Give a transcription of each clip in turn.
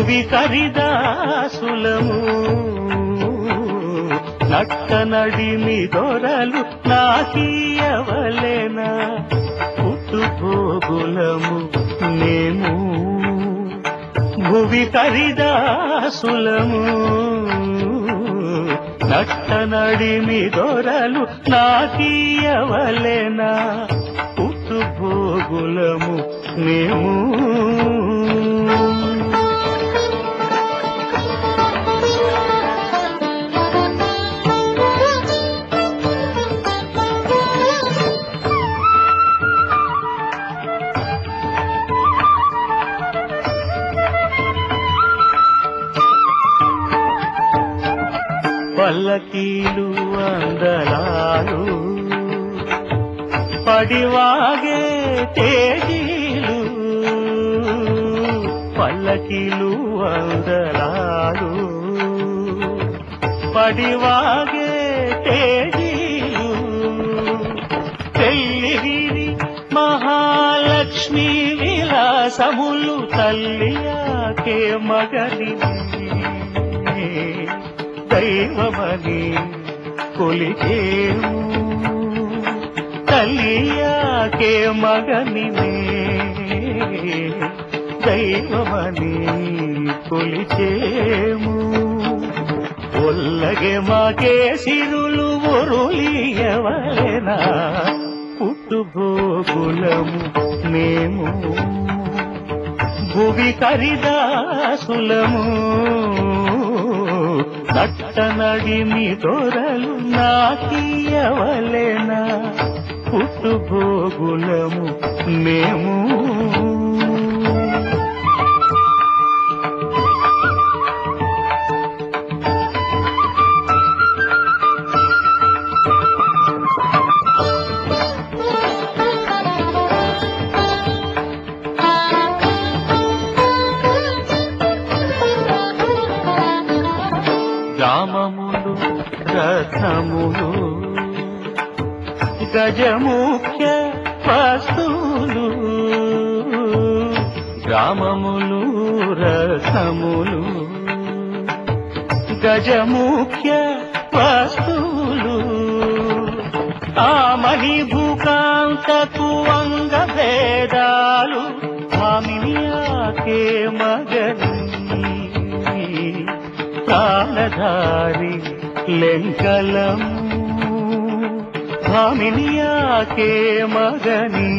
భువి కరిదాసులము నట్ట నడిమి దొరలు నాకీయవలెనా పుట్టు భోగులము మేము భువి కరిదాసులము నట్ట నడిమి దొరలు నాకీయవలెనా పుట్టు భోగులము మేము పల్లకీలు అందలాలు పడివాగే తేజీలు పల్లకీలు అందలాలు పడివాగే తేజీలు పెళ్ళిగిరి మహాలక్ష్మి విలాసములు తల్లియాకే మగని దైవమని కొలిచేము తల్లియాకే మగనినే దైవమని కొలిచేము ఒల్లగే మాకే సిరులు ఒరులియవలెనా పుట్టుభోగులము మేము భువి కరిదాసులము నట్ట నడిమి దొరలు నాకీయవలెనా పుట్టుభోగులము మేము గ్రామములు రథములు గజముఖ్య వస్తువులు గ్రామములు రథములు గజముఖ్య వస్తువులు ఆమని భూకాంతకు అంగ భేదాలు భామినియాకే మగని ప్రాణధారి లెంకలము భామినియాకే మగని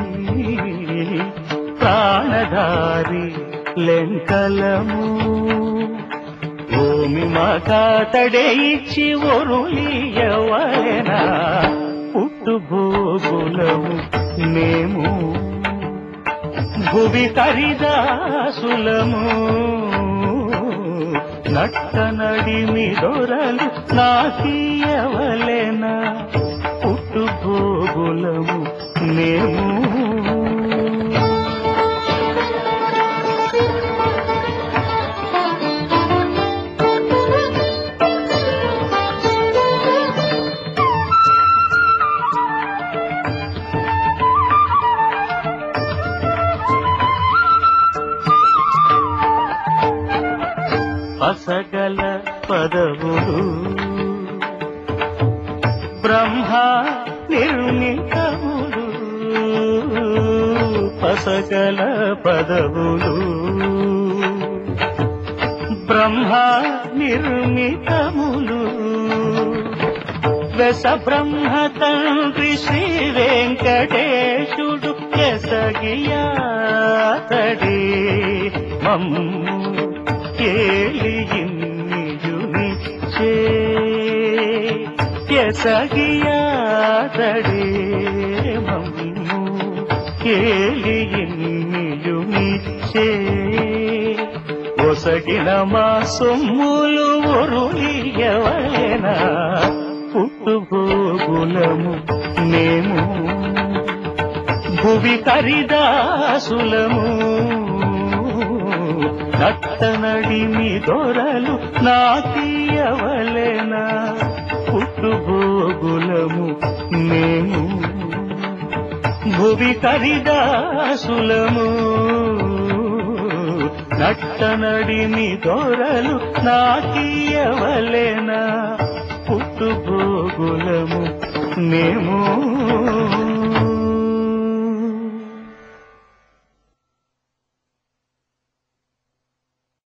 ప్రాణధారి లెంకలము భూమి మాకాతడే ఇచ్చి ఒరులియవలెనా పుట్టు భోగులము మేము భువి కరిదాసులము నట్ట నడిమి దొరలు నాకీయవలెనా పుట్టు భోగులము మేము అసగల పదవులు బ్రహ్మ నిర్మితములు పసగల పదవులు బ్రహ్మ నిర్మితములు వెస బ్రహ్మ తండ్రి శ్రీ వెంకటేశుడు ఎసగియాతడే మమ్ము కేలియునిచే ఎసగియాతడే మమ్ము కేలియునిచే ఒసగిన మా సొమ్ములు ఒరులియవలెనా పుట్టుభోగులము మేము భువి కరిదాసులము నట్ట నడిమి దొరలు నాకీయవలెనా పుట్టుభోగులము మేము భువి కరిదాసులము నట్టనడిమి దొరలు నాకీయవలెనా పుట్టుభోగులము మేము